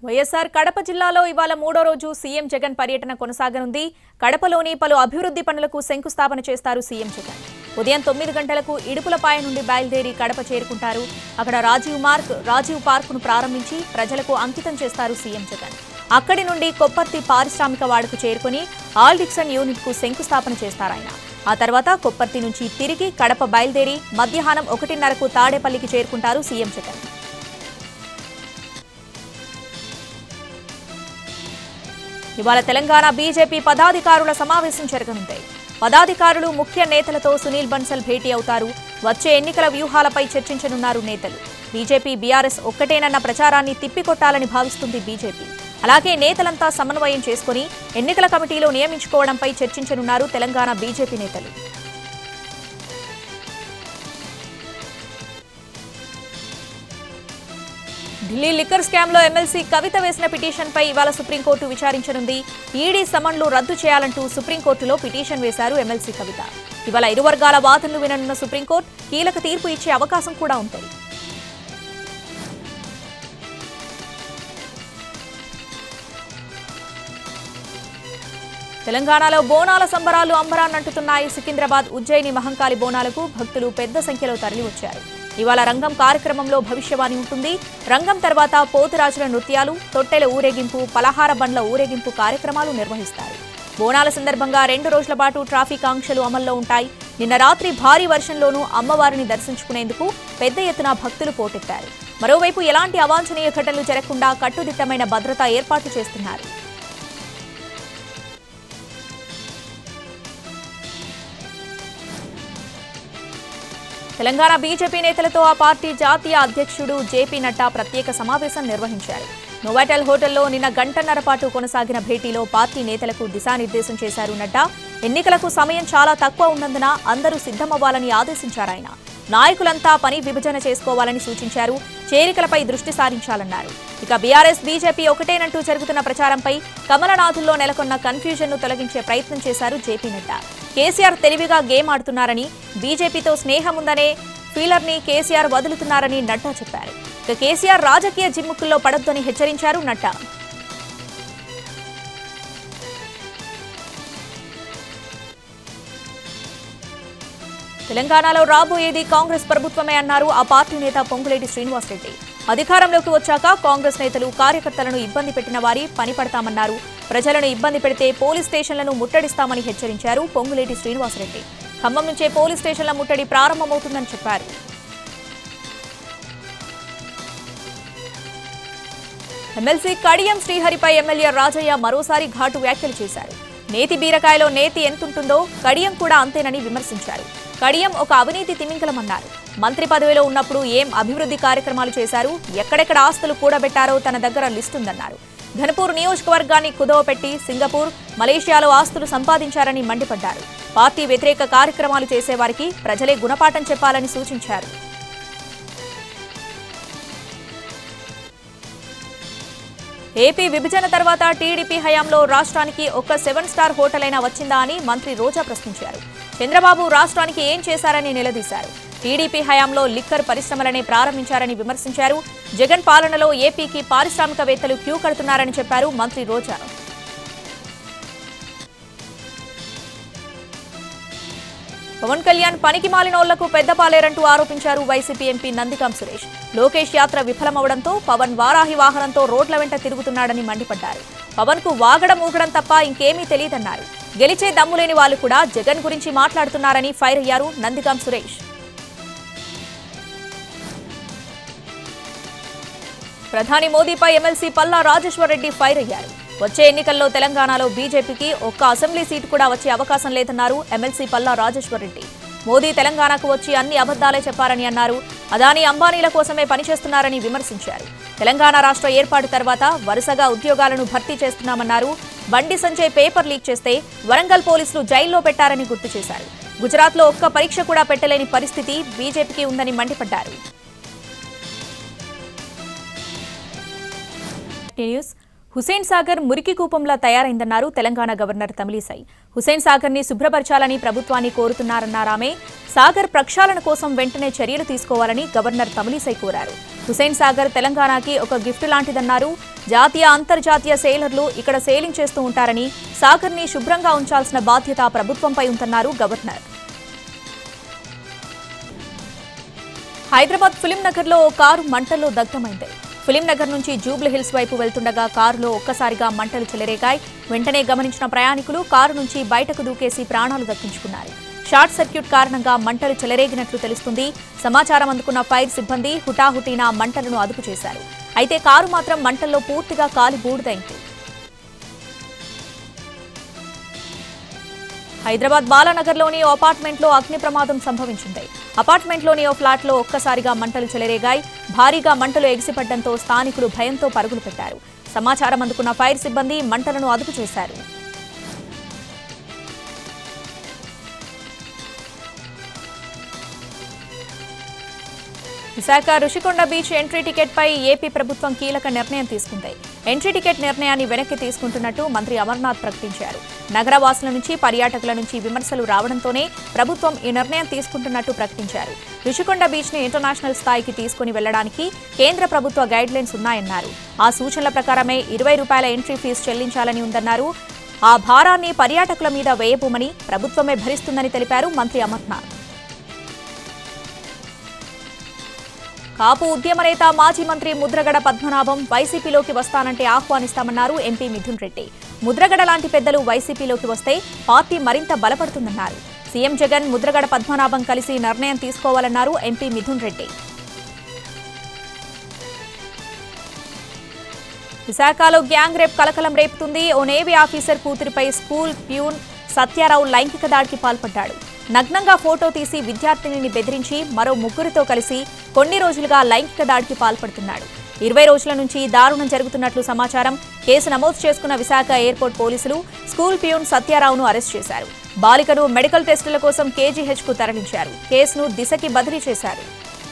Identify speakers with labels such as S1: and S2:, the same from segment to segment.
S1: వైఎస్ఆర్ కడప జిల్లాలో ఇవాళ మూడో రోజు సీఎం జగన్ పర్యటన కొనసాగనుంది కడపలోని పలు అభివృద్ధి పనులకు శంకుస్థాపన చేస్తారు సీఎం జగన్ ఉదయం తొమ్మిది గంటలకు ఇడుపులపాయ నుండి బయలుదేరి కడప చేరుకుంటారు అక్కడ రాజీవ్ మార్క్ రాజీవ్ పార్కును ప్రారంభించి ప్రజలకు అంకితం చేస్తారు సీఎం జగన్ అక్కడి నుండి కొప్పర్తి పారిశ్రామిక వాడకు చేరుకుని ఆల్ డిక్సన్ యూనిట్ కు శంకుస్థాపన చేస్తారాయన ఆ తర్వాత కొప్పర్తి నుంచి తిరిగి కడప బయలుదేరి మధ్యాహ్నం ఒకటిన్నరకు తాడేపల్లికి చేరుకుంటారు సీఎం జగన్ ఇవాళ తెలంగాణ బీజేపీ పదాధికారుల సమావేశం జరగనుంది పదాధికారులు ముఖ్య నేతలతో సునీల్ బన్సల్ భేటీ అవుతారు వచ్చే ఎన్నికల వ్యూహాలపై చర్చించనున్నారు నేతలు బీజేపీ బీఆర్ఎస్ ఒక్కటేనన్న ప్రచారాన్ని తిప్పికొట్టాలని భావిస్తుంది బీజేపీ అలాగే నేతలంతా సమన్వయం చేసుకుని ఎన్నికల కమిటీలో నియమించుకోవడంపై చర్చించనున్నారు తెలంగాణ బీజేపీ నేతలు ఢిల్లీ లిక్కర్ స్కామ్ లో ఎమ్మెల్సీ కవిత వేసిన పిటిషన్ పై ఇవాళ సుప్రీంకోర్టు విచారించనుంది ఈడీ సమన్లు రద్దు చేయాలంటూ సుప్రీంకోర్టులో పిటిషన్ వేశారు ఎమ్మెల్సీ కవిత ఇవాళ ఇరు వర్గాల వాదనలు విననున్న సుప్రీంకోర్టు కీలక తీర్పు ఇచ్చే అవకాశం కూడా ఉంది తెలంగాణలో బోనాల సంబరాలు అంబరాన్నంటుతున్నాయి సికింద్రాబాద్ ఉజ్జయిని మహంకాళి బోనాలకు భక్తులు పెద్ద సంఖ్యలో తరలివచ్చారు ఇవాళ రంగం కార్యక్రమంలో భవిష్యవాణి ఉంటుంది రంగం తర్వాత పోతురాజుల నృత్యాలు తొట్టెల ఊరేగింపు పలహార బండ్ల ఊరేగింపు కార్యక్రమాలు నిర్వహిస్తారు బోనాల సందర్భంగా రెండు రోజుల పాటు ట్రాఫిక్ ఆంక్షలు అమల్లో ఉంటాయి నిన్న రాత్రి భారీ వర్షంలోనూ అమ్మవారిని దర్శించుకునేందుకు పెద్ద ఎత్తున భక్తులు పోటెత్తారు మరోవైపు ఎలాంటి అవాంఛనీయ ఘటనలు జరగకుండా కట్టుదిట్టమైన భద్రతా ఏర్పాట్లు చేస్తున్నారు తెలంగాణ బీజేపీ నేతలతో ఆ పార్టీ జాతీయ అధ్యక్షుడు జేపీ నడ్డా ప్రత్యేక సమావేశం నిర్వహించారు నోవాటెల్ హోటల్లో నిన్న గంటన్నర పాటు కొనసాగిన భేటీలో పార్టీ నేతలకు దిశానిర్దేశం చేశారు నడ్డా ఎన్నికలకు సమయం చాలా తక్కువ ఉన్నందున అందరూ సిద్ధమవ్వాలని ఆదేశించారాయన నాయకులంతా పని విభజన చేసుకోవాలని సూచించారు చేరికలపై దృష్టి సారించాలన్నారు ఇక బీఆర్ఎస్ బీజేపీ ఒకటేనంటూ జరుగుతున్న ప్రచారంపై కమలనాథుల్లో నెలకొన్న కన్ఫ్యూజన్ ను తొలగించే ప్రయత్నం చేశారు జేపీ నడ్డా కేసీఆర్ తెలివిగా గేమ్ ఆడుతున్నారని బీజేపీతో స్నేహం ఉందనే ఫీలర్ ని కేసీఆర్ వదులుతున్నారని నడ్డా చెప్పారు ఇక కేసీఆర్ రాజకీయ జిమ్ముకుల్లో పడొద్దని హెచ్చరించారు నడ్డా తెలంగాణలో రాబోయేది కాంగ్రెస్ ప్రభుత్వమే అన్నారు ఆ పార్టీ నేత పొంగులేటి శ్రీనివాసరెడ్డి అధికారంలోకి వచ్చాక కాంగ్రెస్ నేతలు కార్యకర్తలను ఇబ్బంది పెట్టిన వారి పని పడతామన్నారు ప్రజలను ఇబ్బంది పెడితే పోలీస్ స్టేషన్లను ముట్టడిస్తామని హెచ్చరించారు పొంగులేటి శ్రీనివాసరెడ్డి ఖమ్మం నుంచే పోలీస్ స్టేషన్ల ముట్టడి ప్రారంభమవుతుందని చెప్పారు ఎమ్మెల్సీ కడియం శ్రీహరిపై ఎమ్మెల్యే రాజయ్య మరోసారి ఘాటు వ్యాఖ్యలు చేశారు నేతి బీరకాయలో నేతి ఎంతుంటుందో కడియం కూడా అంతేనని విమర్శించారు కడియం ఒక అవినీతి తిమింగలమన్నారు మంత్రి పదవిలో ఉన్నప్పుడు ఏం అభివృద్ధి కార్యక్రమాలు చేశారు ఎక్కడెక్కడ ఆస్తులు కూడబెట్టారో తన దగ్గర లిస్టుందన్నారు ఘనపూర్ నియోజకవర్గాన్ని కుదవపెట్టి సింగపూర్ మలేషియాలో ఆస్తులు సంపాదించారని మండిపడ్డారు పార్టీ వ్యతిరేక కార్యక్రమాలు చేసేవారికి ప్రజలే గుణపాఠం చెప్పాలని సూచించారు ఏపీ విభజన తర్వాత టీడీపీ హయాంలో రాష్ట్రానికి ఒక్క సెవెన్ స్టార్ హోటల్ అయినా వచ్చిందా అని మంత్రి రోజా ప్రశ్నించారు చంద్రబాబు రాష్ట్రానికి ఏం చేశారని నిలదీశారు టీడీపీ హయాంలో లిక్కర్ పరిశ్రమలనే ప్రారంభించారని విమర్శించారు జగన్ పాలనలో ఏపీకి పారిశ్రామికవేత్తలు క్యూ కడుతున్నారని చెప్పారు మంత్రి రోజా పవన్ కళ్యాణ్ పనికి మాలినోళ్లకు పెద్దపాలేరంటూ ఆరోపించారు వైసీపీ ఎంపీ నందికం సురేష్ లోకేష్ యాత్ర విఫలమవడంతో పవన్ వారాహి వాహనంతో రోడ్ల వెంట తిరుగుతున్నాడని మండిపడ్డారు పవన్ కు వాగడం ఊగడం తప్ప ఇంకేమీ తెలియదన్నారు గెలిచే దమ్ములేని వాళ్ళు కూడా జగన్ గురించి మాట్లాడుతున్నారని ఫైర్ అయ్యారు నందికం సురేష్ ప్రధాని మోదీపై ఎమ్మెల్సీ పల్లా రాజేశ్వర్ రెడ్డి ఫైర్ అయ్యారు వచ్చే ఎన్నికల్లో తెలంగాణలో బీజేపీకి ఒక్క అసెంబ్లీ సీటు కూడా వచ్చే అవకాశం లేదన్నారు ఎమ్మెల్సీ పల్లా రాజేశ్వర్ రెడ్డి మోదీ తెలంగాణకు వచ్చి అన్ని అబద్దాలే చెప్పారని అన్నారు అదానీ అంబానీల కోసమే పనిచేస్తున్నారని విమర్శించారు తెలంగాణ రాష్ట్ర ఏర్పాటు తర్వాత వరుసగా ఉద్యోగాలను భర్తీ చేస్తున్నామన్నారు బండి సంజయ్ పేపర్ లీక్ చేస్తే వరంగల్ పోలీసులు జైల్లో పెట్టారని గుర్తు చేశారు గుజరాత్లో ఒక్క పరీక్ష కూడా పెట్టలేని పరిస్థితి బీజేపీకి ఉందని మండిపడ్డారు న్యూస్ హుసేన్ సాగర్ మురికి కూపంలా తయారైందన్నారు తెలంగాణ గవర్నర్ తమిళిసై హుసేన్ సాగర్ ని శుభ్రపరచాలని ప్రభుత్వాన్ని కోరుతున్నారన్నారామె సాగర్ ప్రక్షాళన కోసం వెంటనే చర్యలు తీసుకోవాలని గవర్నర్ తమిళిసై కోరారు హుసేన్ సాగర్ తెలంగాణకి ఒక గిఫ్ట్ లాంటిదన్నారు జాతీయ అంతర్జాతీయ సేలర్లు ఇక్కడ సేలింగ్ చేస్తూ ఉంటారని సాగర్ ని శుభ్రంగా ఉంచాల్సిన బాధ్యత ప్రభుత్వంపై ఉందన్నారు గవర్నర్ హైదరాబాద్ ఫిలిం నగర్లో ఓ కారు మంటల్లో దగ్ధమైంది ఫిలిం నగర్ నుంచి జూబ్లీ హిల్స్ వైపు వెళ్తుండగా కారులో ఒక్కసారిగా మంటలు చెలరేగాయి వెంటనే గమనించిన ప్రయాణికులు కారు నుంచి బయటకు దూకేసి ప్రాణాలు దక్కించుకున్నారు షార్ట్ సర్క్యూట్ కారణంగా మంటలు చెలరేగినట్లు తెలుస్తుంది సమాచారం అందుకున్న ఫైర్ సిబ్బంది హుటాహుటీన మంటలను అదుపు చేశారు అయితే కారు మాత్రం మంటల్లో పూర్తిగా కాలి బూడిదైంది హైదరాబాద్ బాలానగర్లోని ఓ అపార్ట్మెంట్లో అగ్ని ప్రమాదం సంభవించింది అపార్ట్మెంట్లోని ఓ ఫ్లాట్లో ఒక్కసారిగా మంటలు చెలరేగాయి భారీగా మంటలు ఎగిసిపడ్డంతో స్థానికులు భయంతో పరుగులు పెట్టారు సమాచారం అందుకున్న ఫైర్ సిబ్బంది మంటలను అదుపు చేశారు Visakha Rushikonda beach entry ticket పై ఏపీ ప్రభుత్వం కీలక నిర్ణయం తీసుకుంది ఎంట్రీ టికెట్ నిర్ణయాన్ని వెనక్కి తీసుకుంటున్నట్టు మంత్రి అమర్నాథ్ ప్రకటించారు నగరవాసుల నుంచి పర్యాటకుల నుంచి విమర్శలు రావడంతోనే ప్రభుత్వం ఈ నిర్ణయం తీసుకుంటున్నట్టు ప్రకటించారు రుషికొండ బీచ్ ని ఇంటర్నేషనల్ స్థాయికి తీసుకుని వెళ్లడానికి కేంద్ర ప్రభుత్వ గైడ్ లైన్స్ ఉన్నాయన్నారు ఆ సూచనల ప్రకారమే ఇరవై రూపాయల ఎంట్రీ ఫీజు చెల్లించాలని ఉందన్నారు ఆ భారాన్ని పర్యాటకుల మీద వేయబోమని ప్రభుత్వమే భరిస్తుందని తెలిపారు మంత్రి అమర్నాథ్ కాపు ఉద్యమ నేత మాజీ మంత్రి ముద్రగడ పద్మనాభం వైసీపీలోకి వస్తానంటే ఆహ్వానిస్తామన్నారు ఎంపీ మిథున్ రెడ్డి ముద్రగడ లాంటి పెద్దలు వైసీపీలోకి వస్తే పార్టీ మరింత బలపడుతుందన్నారు సీఎం జగన్ ముద్రగడ పద్మనాభం కలిసి నిర్ణయం తీసుకోవాలన్నారు ఎంపీ మిథున్ రెడ్డి విశాఖలో గ్యాంగ్ రేప్ కలకలం రేపుతుంది ఓ నేవీ ఆఫీసర్ కూతురిపై స్కూల్ ప్యూన్ సత్యారావు లైంగిక దాడికి పాల్పడ్డాడు నగ్నంగా ఫోటో తీసి విద్యార్థినిని బెదిరించి మరో ముగ్గురితో కలిసి కొన్ని రోజులుగా లైంగిక దాడికి పాల్పడుతున్నాడు ఇరవై రోజుల నుంచి దారుణం జరుగుతున్నట్లు సమాచారం కేసు నమోదు చేసుకున్న విశాఖ ఎయిర్పోర్ట్ పోలీసులు స్కూల్ ప్యూన్ సత్యారావును అరెస్ట్ చేశారు బాలికను మెడికల్ టెస్టుల కోసం కేజీహెచ్ కు తరలించారు కేసును దిశకి బదిలీ చేశారు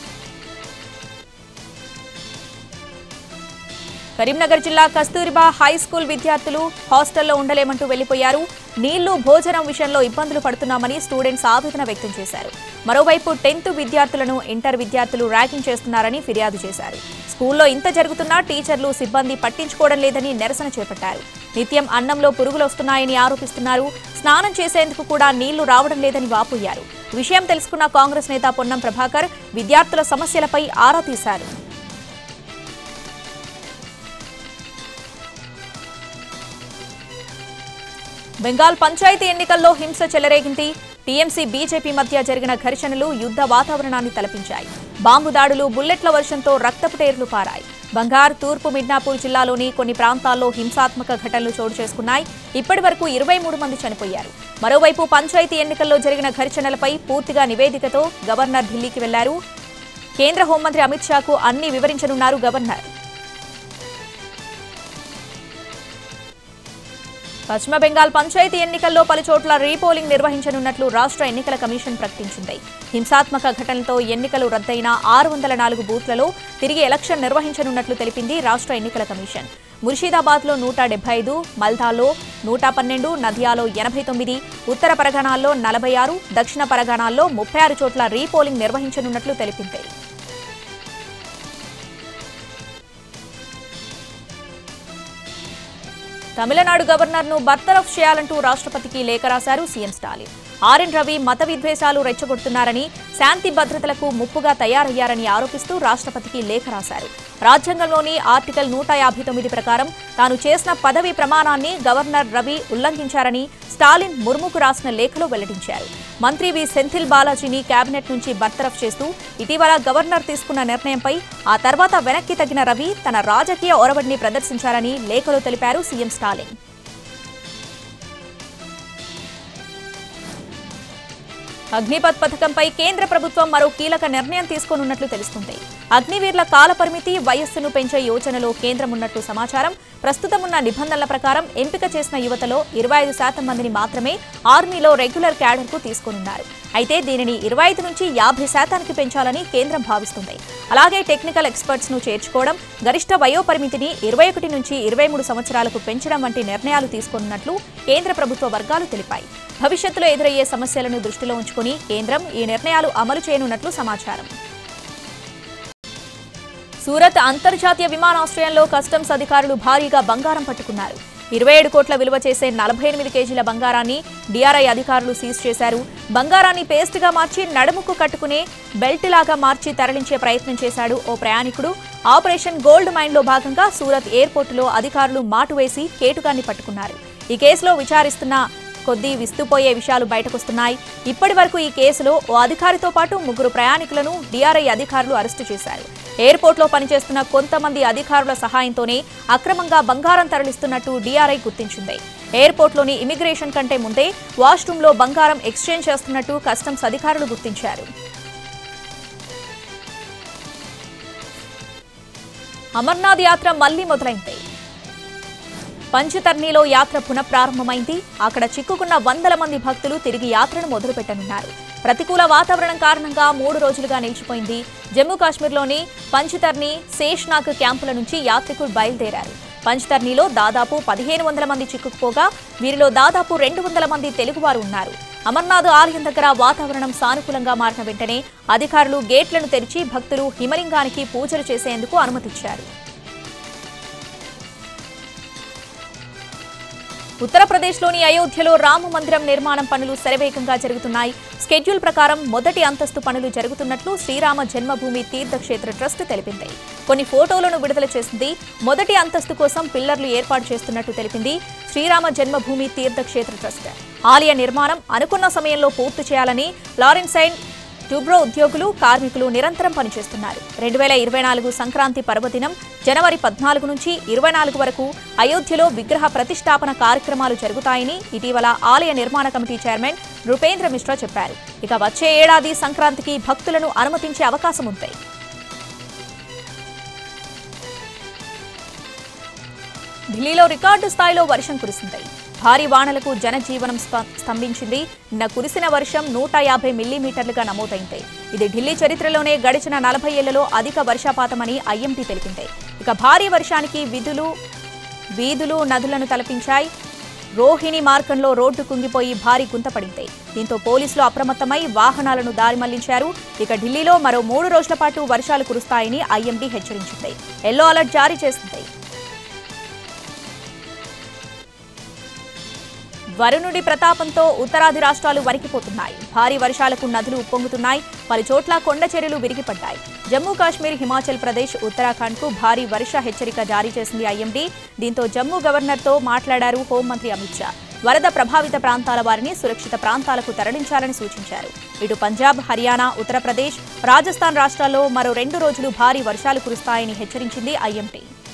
S1: కరీంనగర్ జిల్లా కస్తూరిబా హై స్కూల్ విద్యార్థులు హాస్టల్లో ఉండలేమంటూ వెళ్లిపోయారు నీళ్లు భోజనం విషయంలో ఇబ్బందులు పడుతున్నామని స్టూడెంట్స్ ఆవేదన వ్యక్తం చేశారు మరోవైపు టెన్త్ విద్యార్థులను ఇంటర్ విద్యార్థులు ర్యాగింగ్ చేస్తున్నారని ఫిర్యాదు చేశారు స్కూల్లో ఇంత జరుగుతున్నా టీచర్లు సిబ్బంది పట్టించుకోవడం లేదని నిరసన చేపట్టారు నిత్యం అన్నంలో పురుగులు వస్తున్నాయని ఆరోపిస్తున్నారు స్నానం చేసేందుకు కూడా నీళ్లు రావడం లేదని వాపోయారు విషయం తెలుసుకున్న కాంగ్రెస్ నేత పొన్నం ప్రభాకర్ విద్యార్థుల సమస్యలపై ఆరా తీశారు బెంగాల్ పంచాయతీ ఎన్నికల్లో హింస చెలరేగింది టీఎంసీ బీజేపీ మధ్య జరిగిన ఘర్షణలు యుద్ధ వాతావరణాన్ని తలపించాయి బాంబు దాడులు బుల్లెట్ల వర్షంతో రక్తపుటేర్లు పారాయి బంగార్ తూర్పు మిడ్నాపూర్ జిల్లాలోని కొన్ని ప్రాంతాల్లో హింసాత్మక ఘటనలు చోటు చేసుకున్నాయి ఇప్పటి వరకు ఇరవై మూడు మంది చనిపోయారు మరోవైపు పంచాయతీ ఎన్నికల్లో జరిగిన ఘర్షణలపై పూర్తిగా నివేదికతో గవర్నర్ ఢిల్లీకి వెళ్లారు కేంద్ర హోంమంత్రి అమిత్ షాకు అన్ని వివరించనున్నారు గవర్నర్ పశ్చిమ బెంగాల్ పంచాయతీ ఎన్నికల్లో పలుచోట్ల రీపోలింగ్ నిర్వహించనున్నట్లు రాష్ట్ర ఎన్నికల కమిషన్ ప్రకటించింది హింసాత్మక ఘటనలతో ఎన్నికలు రద్దయిన ఆరు వందల నాలుగు బూత్లలో తిరిగి ఎలక్షన్ నిర్వహించనున్నట్లు తెలిపింది రాష్ట్ర ఎన్నికల కమిషన్ ముర్షిదాబాద్లో నూట డెబ్బై ఐదు మల్దాలో నూట పన్నెండు నదియాలో ఎనభై తొమ్మిది ఉత్తర పరగణాల్లో నలభై ఆరు దక్షిణ పరగణాల్లో ముప్పై ఆరు చోట్ల రీపోలింగ్ నిర్వహించనున్నట్లు తెలిపింది తమిళనాడు గవర్నర్ను బర్తరఫ్ చేయాలంటూ రాష్ట్రపతికి లేఖ రాశారు సీఎం స్టాలిన్ ఆర్ఎన్ రవి మత విద్వేషాలు రెచ్చగొడుతున్నారని శాంతి భద్రతలకు ముప్పుగా తయారయ్యారని ఆరోపిస్తూ రాష్ట్రపతికి లేఖ రాశారు రాజ్యాంగంలోని ఆర్టికల్ నూట యాభై తొమ్మిది ప్రకారం తాను చేసిన పదవి ప్రమాణాన్ని గవర్నర్ రవి ఉల్లంఘించారని స్టాలిన్ ముర్ముకు రాసిన లేఖలో వెల్లడించారు మంత్రి వి సెంథిల్ బాలాజీని కేబినెట్ నుంచి బర్తరఫ్ చేస్తూ ఇటీవల గవర్నర్ తీసుకున్న నిర్ణయంపై ఆ తర్వాత వెనక్కి తగిన రవి తన రాజకీయ ఒరవడిని ప్రదర్శించారని లేఖలో తెలిపారు సీఎం స్టాలిన్ అగ్నిపథ్ పథకంపై కేంద్ర ప్రభుత్వం మరో కీలక నిర్ణయం తీసుకోనున్నట్లు తెలుస్తుంది అగ్నివీర్ల కాల పరిమితి వయస్సును పెంచే యోచనలో కేంద్రం ఉన్నట్లు సమాచారం ప్రస్తుతం ఉన్న నిబంధనల ప్రకారం ఎంపిక చేసిన యువతలో ఇరవై ఐదు శాతం మందిని మాత్రమే ఆర్మీలో రెగ్యులర్ క్యాడర్కు తీసుకోనున్నారు అయితే దీనిని ఇరవై ఐదు నుంచి యాభై శాతానికి పెంచాలని కేంద్రం భావిస్తుంది అలాగే టెక్నికల్ ఎక్స్పర్ట్స్ ను చేర్చుకోవడం గరిష్ట వయోపరిమితిని ఇరవై ఒకటి నుంచి ఇరవై మూడు సంవత్సరాలకు పెంచడం వంటి నిర్ణయాలు తీసుకున్నట్లు కేంద్ర ప్రభుత్వ వర్గాలు తెలిపాయి భవిష్యత్తులో ఎదురయ్యే సమస్యలను దృష్టిలో ఉంచుకుని కేంద్రం ఈ నిర్ణయాలు అమలు చేయనున్నట్లు సమాచారం సూరత్ అంతర్జాతీయ విమానాశ్రయంలో కస్టమ్స్ అధికారులు భారీగా బంగారం పట్టుకున్నారు ఇరవై ఏడు కోట్ల విలువ చేసే నలభై ఎనిమిది కేజీల బంగారాన్ని డిఆర్ఐ అధికారులు సీజ్ చేశారు బంగారాన్ని పేస్ట్గా మార్చి నడుముకు కట్టుకునే బెల్ట్ లాగా మార్చి తరలించే ప్రయత్నం చేశాడు ఓ ప్రయాణికుడు ఆపరేషన్ గోల్డ్ మైన్లో భాగంగా సూరత్ ఎయిర్పోర్టులో అధికారులు మాటు వేసి కేటుగాన్ని పట్టుకున్నారు ఈ కేసులో విచారిస్తున్న కొద్దీ విస్తుపోయే విషయాలు బయటకొస్తున్నాయి ఇప్పటి వరకు ఈ కేసులో ఓ అధికారితో పాటు ముగ్గురు ప్రయాణికులను డిఆర్ఐ అధికారులు అరెస్టు చేశారు ఎయిర్పోర్ట్లో పనిచేస్తున్న కొంతమంది అధికారుల సహాయంతోనే అక్రమంగా బంగారం తరలిస్తున్నట్టు డిఆర్ఐ గుర్తించింది ఎయిర్పోర్ట్లోని ఇమిగ్రేషన్ కంటే ముందే వాష్రూంలో బంగారం ఎక్స్చేంజ్ చేస్తున్నట్టు కస్టమ్స్ అధికారులు గుర్తించారు అమర్నాథ్ యాత్ర మళ్లీ మొదలైంది పంచతర్నీలో యాత్ర పునఃప్రారంభమైంది అక్కడ చిక్కుకున్న వందల మంది భక్తులు తిరిగి యాత్రను మొదలుపెట్టనున్నారు ప్రతికూల వాతావరణం కారణంగా మూడు రోజులుగా నిలిచిపోయింది జమ్మూ కాశ్మీర్లోని పంచతర్ని శేష్నాగ్ క్యాంపుల నుంచి యాత్రికులు బయలుదేరారు పంచతర్నీలో దాదాపు పదిహేను వందల మంది చిక్కుకుపోగా వీరిలో దాదాపు రెండు వందల మంది తెలుగువారు ఉన్నారు అమర్నాథ్ ఆలయం దగ్గర వాతావరణం సానుకూలంగా మారిన వెంటనే అధికారులు గేట్లను తెరిచి భక్తులు హిమలింగానికి పూజలు చేసేందుకు అనుమతిచ్చారు ఉత్తరప్రదేశ్లోని అయోధ్యలో రామ మందిరం నిర్మాణం పనులు శరవేగంగా జరుగుతున్నాయి స్కెడ్యూల్ ప్రకారం మొదటి అంతస్తు పనులు జరుగుతున్నట్లు శ్రీరామ జన్మభూమి తీర్థక్షేత్ర ట్రస్ట్ తెలిపింది కొన్ని ఫోటోలను విడుదల చేసింది మొదటి అంతస్తు కోసం పిల్లర్లు ఏర్పాటు చేస్తున్నట్టు తెలిపింది శ్రీరామ జన్మభూమి తీర్థక్షేత్ర ట్రస్ట్ ఆలయ నిర్మాణం అనుకున్న సమయంలో పూర్తి చేయాలని లారెన్సైన్ ట్యూబ్రో ఉద్యోగులు కార్మికులు నిరంతరం పనిచేస్తున్నారు రెండు వేల ఇరవై నాలుగు సంక్రాంతి పర్వదినం జనవరి పద్నాలుగు నుంచి ఇరవై నాలుగు వరకు అయోధ్యలో విగ్రహ ప్రతిష్టాపన కార్యక్రమాలు జరుగుతాయని ఇటీవల ఆలయ నిర్మాణ కమిటీ చైర్మన్ నృపేంద్ర మిశ్రా చెప్పారు ఇక వచ్చే ఏడాది సంక్రాంతికి భక్తులను అనుమతించే అవకాశం ఉంది ఢిల్లీలో రికార్డు స్థాయిలో వర్షం కురిసింది భారీ వానలకు జనజీవనం స్ప- స్తంభించింది నిన్న కురిసిన వర్షం నూట యాభై మిల్లీమీటర్లుగా నమోదైంది ఇది ఢిల్లీ చరిత్రలోనే గడిచిన నలభై ఏళ్లలో అధిక వర్షపాతమని ఐఎంటీ తెలిపింది ఇక భారీ వర్షానికి విధులు వీధులు నదులను తలపించాయి రోహిణి మార్గంలో రోడ్డు కుంగిపోయి భారీ గుంతపడింది దీంతో పోలీసులు అప్రమత్తమై వాహనాలను దారి మళ్లించారు ఇక ఢిల్లీలో మరో మూడు రోజుల పాటు వర్షాలు కురుస్తాయని ఐఎండీ హెచ్చరించింది ఎల్లో అలర్ట్ జారీ చేసింది వరుణుడి ప్రతాపంతో ఉత్తరాది రాష్ట్రాలు వణికిపోతున్నాయి భారీ వర్షాలకు నదులు ఉప్పొంగుతున్నాయి పలు చోట్ల కొండ చర్యలు విరిగిపడ్డాయి జమ్మూ కాశ్మీర్ హిమాచల్ ప్రదేశ్ ఉత్తరాఖండ్ కు భారీ వర్ష హెచ్చరిక జారీ చేసింది ఐఎండీ దీంతో జమ్మూ గవర్నర్తో మాట్లాడారు హోంమంత్రి అమిత్ షా వరద ప్రభావిత ప్రాంతాల వారిని సురక్షిత ప్రాంతాలకు తరలించాలని సూచించారు ఇటు పంజాబ్ హర్యానా ఉత్తరప్రదేశ్ రాజస్థాన్ రాష్ట్రాల్లో మరో రెండు రోజులు భారీ వర్షాలు కురుస్తాయని హెచ్చరించింది ఐఎంటీ